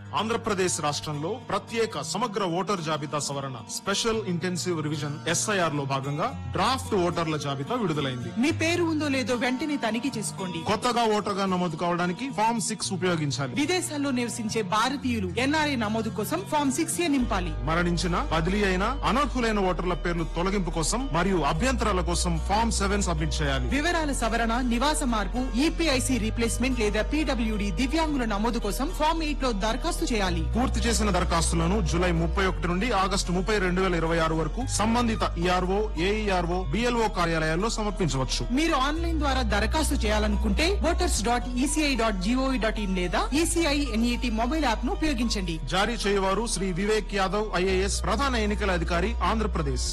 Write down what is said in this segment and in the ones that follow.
ఆంధ్రప్రదేశ్ రాష్ట్రంలో ప్రత్యేక సమగ్ర ఓటర్ జాబితా సవరణ స్పెషల్ ఇంటెన్సివ్ రివిజన్ ఎస్ఐఆర్ లో భాగంగా డ్రాఫ్ట్ ఓటర్ల జాబితా విడుదలైంది మీ పేరు ఉందో లేదో వెంటనే తనిఖీ చేసుకోండి కొత్తగా ఓటర్గా నమోదు కావడానికి ఫామ్ సిక్స్ ఉపయోగించాలి విదేశాల్లో నివసించే భారతీయులు ఎన్ఆర్ఐ నమోదు కోసం ఫామ్ సిక్స్ ఏ నింపాలి మరణించిన బదిలీ అయిన అనర్హులైన ఓటర్ల పేర్లు తొలగింపు కోసం మరియు అభ్యంతరాల కోసం ఫామ్ సెవెన్ సబ్మిట్ చేయాలి వివరాల సవరణ నివాస మార్పు ఈపీఐసి రీప్లేస్మెంట్ లేదా పీడబ్ల్యూడి దివ్యాంగుల నమోదు కోసం ఫామ్ ఎయిట్ లో దరఖాస్తు చేయాలి పూర్తి చేసిన దరఖాస్తులను జూలై ముప్పై ఒకటి నుండి ఆగస్టు ముప్పై రెండు వేల ఇరవై ఆరు వరకు సంబంధిత ఈఆర్ఓ ఏఈఆర్ఓ బిఎల్ఓ కార్యాలయాల్లో సమర్పించవచ్చు మీరు ఆన్లైన్ ద్వారా దరఖాస్తు చేయాలనుకుంటే voters dot ECI dot GOV dot in లేదా ఈసీఐ ఎన్ఈటి మొబైల్ యాప్ ను ఉపయోగించండి జారీ చేయవారు శ్రీ వివేక్ యాదవ్ ఐఏఎస్ ప్రధాన ఎన్నికల అధికారి ఆంధ్రప్రదేశ్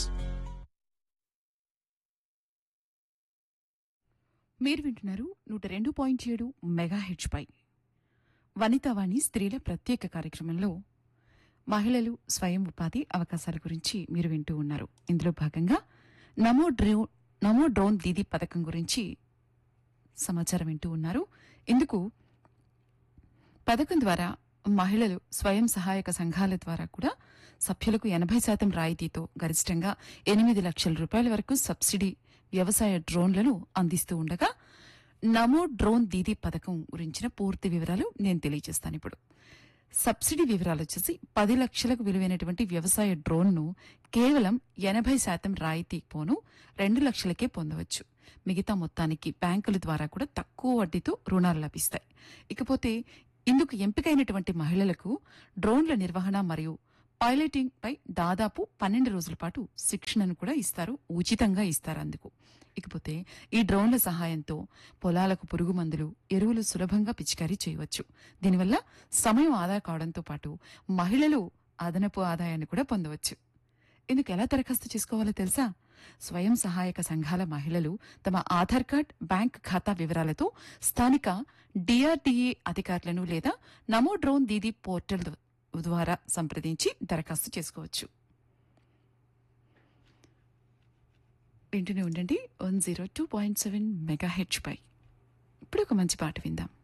మీరు వింటున్నారు నూట రెండు పాయింట్ ఏడు మెగా హెచ్ పై వనితావాణి స్త్రీల ప్రత్యేక కార్యక్రమంలో మహిళలు స్వయం ఉపాధి అవకాశాల గురించి మీరు వింటూ ఉన్నారు ఇందులో భాగంగా నమో డ్రో నమో డ్రోన్ దీదీ పథకం గురించి సమాచారం వింటూ ఉన్నారు ఇందుకు పథకం ద్వారా మహిళలు స్వయం సహాయక సంఘాల ద్వారా కూడా సభ్యులకు ఎనభై శాతం రాయితీతో గరిష్టంగా ఎనిమిది లక్షల రూపాయల వరకు సబ్సిడీ వ్యవసాయ డ్రోన్లను అందిస్తూ ఉండగా నమో డ్రోన్ దీదీ పథకం గురించిన పూర్తి వివరాలు నేను తెలియజేస్తాను ఇప్పుడు సబ్సిడీ వివరాలు వచ్చేసి పది లక్షలకు విలువైనటువంటి వ్యవసాయ డ్రోన్ను కేవలం ఎనభై శాతం రాయితీ పోను రెండు లక్షలకే పొందవచ్చు మిగతా మొత్తానికి బ్యాంకుల ద్వారా కూడా తక్కువ వడ్డీతో రుణాలు లభిస్తాయి ఇకపోతే ఇందుకు ఎంపికైనటువంటి మహిళలకు డ్రోన్ల నిర్వహణ మరియు పైలటింగ్ పై దాదాపు పన్నెండు రోజుల పాటు శిక్షణను కూడా ఇస్తారు ఉచితంగా ఇస్తారు అందుకు ఇకపోతే ఈ డ్రోన్ల సహాయంతో పొలాలకు పురుగు మందులు ఎరువులు సులభంగా పిచికారీ చేయవచ్చు దీనివల్ల సమయం ఆదా కావడంతో పాటు మహిళలు అదనపు ఆదాయాన్ని కూడా పొందవచ్చు ఇందుకు ఎలా దరఖాస్తు చేసుకోవాలో తెలుసా స్వయం సహాయక సంఘాల మహిళలు తమ ఆధార్ కార్డ్ బ్యాంక్ ఖాతా వివరాలతో స్థానిక డిఆర్డీఏ అధికారులను లేదా నమో డ్రోన్ దీదీ పోర్టల్ ద్వా- ద్వారా సంప్రదించి దరఖాస్తు చేసుకోవచ్చు వింటూనే ఉండండి one zero two point seven mega హెచ్ పై ఇప్పుడు ఒక మంచి పాట విందాం